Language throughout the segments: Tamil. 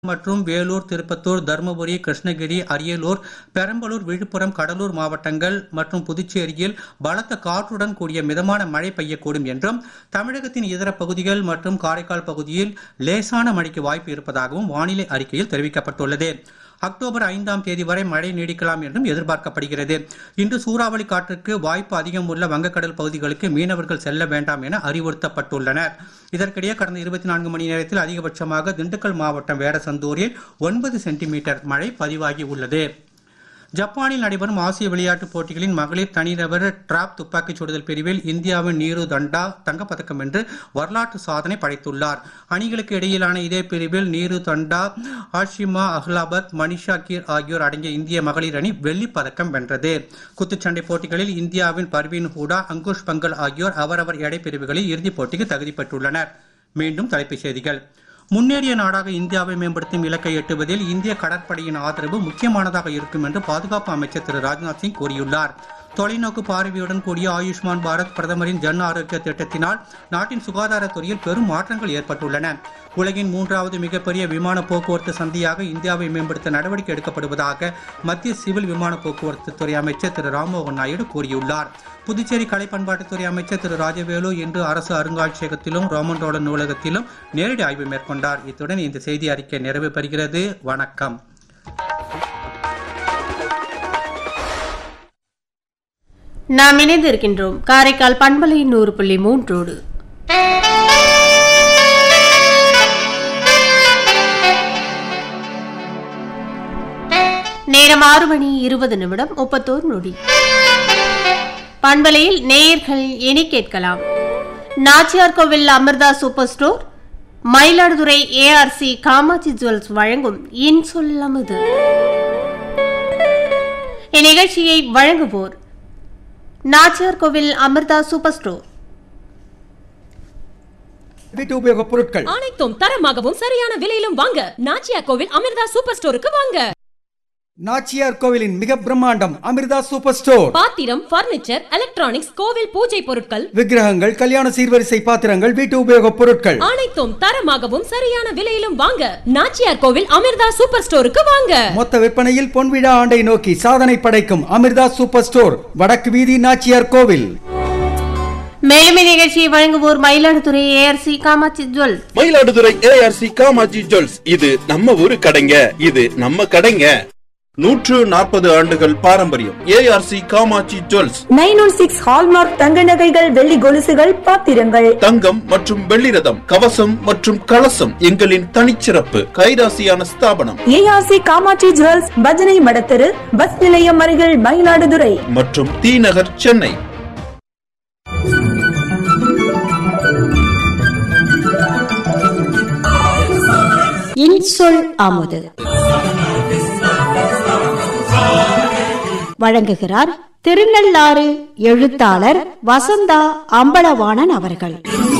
மற்றும் வேலூர் திருப்பத்தூர் தருமபுரி கிருஷ்ணகிரி அரியலூர் பெரம்பலூர் விழுப்புரம் கடலூர் மாவட்டங்கள் மற்றும் புதுச்சேரியில் பலத்த காற்றுடன் கூடிய மிதமான மழை பெய்யக்கூடும் என்றும் தமிழகத்தின் இதர பகுதிகள் மற்றும் காரைக்கால் பகுதியில் லேசான மழைக்கு வாய்ப்பு இருப்பதாகவும் வானிலை அறிக்கையில் தெரிவிக்கப்பட்டுள்ளது அக்டோபர் ஐந்தாம் தேதி வரை மழை நீடிக்கலாம் என்றும் எதிர்பார்க்கப்படுகிறது இன்று சூறாவளி காற்றுக்கு வாய்ப்பு அதிகம் உள்ள வங்கக்கடல் பகுதிகளுக்கு மீனவர்கள் செல்ல வேண்டாம் என அறிவுறுத்தப்பட்டுள்ளனர் இதற்கிடையே கடந்த இருபத்தி நான்கு மணி நேரத்தில் அதிகபட்சமாக திண்டுக்கல் மாவட்டம் வேடசந்தூரில் ஒன்பது சென்டிமீட்டர் மழை பதிவாகி உள்ளது ஜப்பானில் நடைபெறும் ஆசிய விளையாட்டுப் போட்டிகளின் மகளிர் தனிநபர் டிராப் துப்பாக்கிச் சுடுதல் பிரிவில் இந்தியாவின் நீரு தண்டா தங்கப்பதக்கம் வென்று வரலாற்று சாதனை படைத்துள்ளார் அணிகளுக்கு இடையிலான இதே பிரிவில் நீரு தண்டா ஆஷிமா அஹ்லாபத் மனிஷா கீர் ஆகியோர் அடங்கிய இந்திய மகளிர் அணி வெள்ளிப் பதக்கம் வென்றது குத்துச்சண்டை போட்டிகளில் இந்தியாவின் பர்வீன் ஹூடா அங்குஷ் பங்கல் ஆகியோர் அவரவர் எடை பிரிவுகளில் இறுதிப் போட்டிக்கு தகுதி பெற்றுள்ளனர் மீண்டும் தலைப்புச் செய்திகள் முன்னேறிய நாடாக இந்தியாவை மேம்படுத்தும் இலக்கை எட்டுவதில் இந்திய கடற்படையின் ஆதரவு முக்கியமானதாக இருக்கும் என்று பாதுகாப்பு அமைச்சர் திரு ராஜ்நாத் சிங் கூறியுள்ளார் தொலைநோக்கு பார்வையுடன் கூடிய ஆயுஷ்மான் பாரத் பிரதமரின் ஜன் ஆரோக்கிய திட்டத்தினால் நாட்டின் சுகாதாரத்துறையில் பெரும் மாற்றங்கள் ஏற்பட்டுள்ளன உலகின் மூன்றாவது மிகப்பெரிய விமான போக்குவரத்து சந்தையாக இந்தியாவை மேம்படுத்த நடவடிக்கை எடுக்கப்படுவதாக மத்திய சிவில் விமான போக்குவரத்து துறை அமைச்சர் திரு ராம்மோகன் நாயுடு கூறியுள்ளார் புதுச்சேரி கலை பண்பாட்டுத்துறை அமைச்சர் திரு ராஜவேலு இன்று அரசு அருங்காட்சியகத்திலும் ரோமன் ரோலன் நூலகத்திலும் நேரடி ஆய்வு மேற்கொண்டார் இத்துடன் இந்த செய்தி அறிக்கை நிறைவு பெறுகிறது வணக்கம் நாம் இணைந்திருக்கின்றோம் காரைக்கால் பண்பலை நூறு புள்ளி மூன்றோடு நேரம் ஆறு மணி இருபது நிமிடம் முப்பத்தோரு நொடி பண்பலையில் நேயர்கள் இனி கேட்கலாம் Nachiyar Koil Amirtha super store Mayiladuthurai ARC Kamatchi jewels வழங்கும் இன்சொல் அமுது இந்நிகழ்ச்சியை வழங்குவோர் நாச்சியார் கோவில் அமிர்தா சூப்பர் ஸ்டோர் வீட்டு உபயோகப் பொருட்கள் அனைத்தும் தரமாகவும் சரியான விலையிலும் வாங்க நாச்சியா கோவில் அமிர்தா சூப்பர் ஸ்டோருக்கு வாங்க நாச்சியார் கோவிலின் மிக பிரம்மாண்டம் அமிர்தா சூப்பர் ஸ்டோர் பாத்திரம் பர்னிச்சர் எலக்ட்ரானிக்ஸ் கோவில் பூஜை பொருட்கள் விக்கிரகங்கள் கல்யாண சீர்வரிசை பாத்திரங்கள் வீட்டு உபயோகப் பொருட்கள் அனைத்தும் தரமாகவும் சரியான விலையிலும் வாங்க நாச்சியார் கோவில் அமிர்தா சூப்பர் ஸ்டோருக்கு வாங்க மொத்த விற்பனையில் பொன்விழா ஆண்டை நோக்கி சாதனை படைக்கும் அமிர்தா சூப்பர் ஸ்டோர் வடக்கு வீதி நாச்சியார் கோவில் மேலும் இந்நிகழ்ச்சியை வழங்குவோர் Mayiladuthurai ARC Kamatchi jewel Mayiladuthurai ARC Kamatchi jewels இது நம்ம ஊரு கடைங்க இது நம்ம கடைங்க நூற்று நாற்பது ஆண்டுகள் பாரம்பரியம் ARC Kamatchi jewels nine one six hallmark தங்க நகைகள் வெள்ளி கொலுசுகள் பாத்திரங்கள் தங்கம் மற்றும் வெள்ளி ரதம் கவசம் மற்றும் கலசம் எங்களின் தனிச்சிறப்பு கைராசியான ஸ்தாபனம் ஏஆர்சி காமாட்சி ஜுவல்ஸ் பஜனை மடத்தெரு பஸ் நிலையம் அருகில் மயிலாடுதுறை மற்றும் தீநகர் சென்னை இன்சொல் அமுது வழங்குகிறார் திருநள்ளாறு எழுத்தாளர் வசந்தா அம்பலவாணன் அவர்கள்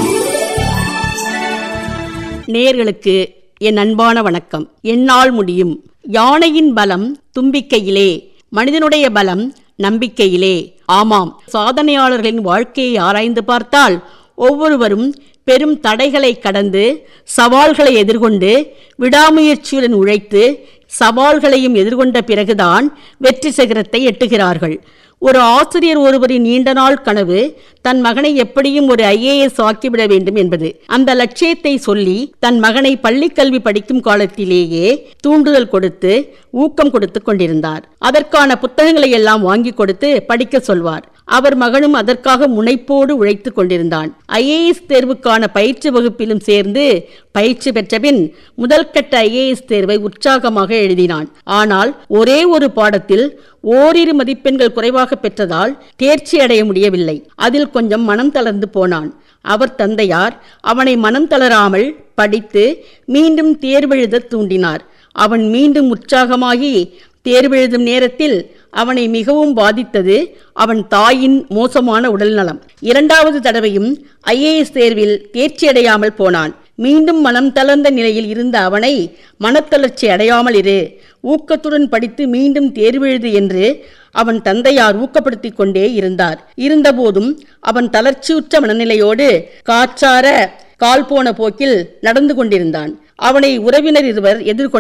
நேர்களுக்கு என் அன்பான வணக்கம் என்னால் முடியும் யானையின் பலம் தும்பிக்கையிலே மனிதனுடைய பலம் நம்பிக்கையிலே ஆமாம் சாதனையாளர்களின் வாழ்க்கையை ஆராய்ந்து பார்த்தால் ஒவ்வொருவரும் பெரும் தடைகளை கடந்து சவால்களை எதிர்கொண்டு விடாமுயற்சியுடன் உழைத்து சவால்களையும் எதிர்கொண்ட பிறகுதான் வெற்றி சிகரத்தை எட்டுகிறார்கள் ஒரு ஆசிரியர் ஒருவரின் நீண்ட நாள் கனவு தன் மகனை எப்படியும் ஒரு ஐஏஎஸ் ஆக்கிவிட வேண்டும் என்பது அந்த லட்சியத்தை சொல்லி தன் மகனை பள்ளிக்கல்வி படிக்கும் காலத்திலேயே தூண்டுதல் கொடுத்து ஊக்கம் கொடுத்து கொண்டிருந்தார் அதற்கான புத்தகங்களை எல்லாம் வாங்கி கொடுத்து படிக்க சொல்வார் அவர் மகனும் அதற்காக முனைப்போடு உழைத்துக் கொண்டிருந்தான் ஐஏஎஸ் தேர்வுக்கான பயிற்சி வகுப்பிலும் சேர்ந்து பயிற்சி பெற்றபின் முதல் கட்ட ஐஏஎஸ் தேர்வை உற்சாகமாக எழுதினான் ஆனால் ஒரே ஒரு பாடத்தில் ஓரிரு மதிப்பெண்கள் குறைவாக பெற்றதால் தேர்ச்சி அடைய முடியவில்லை அதில் கொஞ்சம் மனம் தளர்ந்து போனான் அவர் தந்தையார் அவனை மனம் தளராமல் படித்து மீண்டும் தேர்வெழுத தூண்டினார் அவன் மீண்டும் உற்சாகமாகி தேர்வெழுதும் நேரத்தில் அவனை மிகவும் பாதித்தது அவன் தாயின் மோசமான உடல்நலம் இரண்டாவது தடவையும் ஐஏஎஸ் தேர்வில் தேர்ச்சியடையாமல் போனான் மீண்டும் மனம் தளர்ந்த நிலையில் இருந்த அவனை மனத்தளர்ச்சி அடையாமல் இரு ஊக்கத்துடன் படித்து மீண்டும் தேர்வெழுது என்று அவன் தந்தையார் ஊக்கப்படுத்திக் கொண்டே இருந்தார் இருந்தபோதும் அவன் தளர்ச்சியுற்ற மனநிலையோடு காற்றார கால் போன போக்கில் நடந்து கொண்டிருந்தான் அவனை உறவினர் இருவர் எதிர்கொண்டு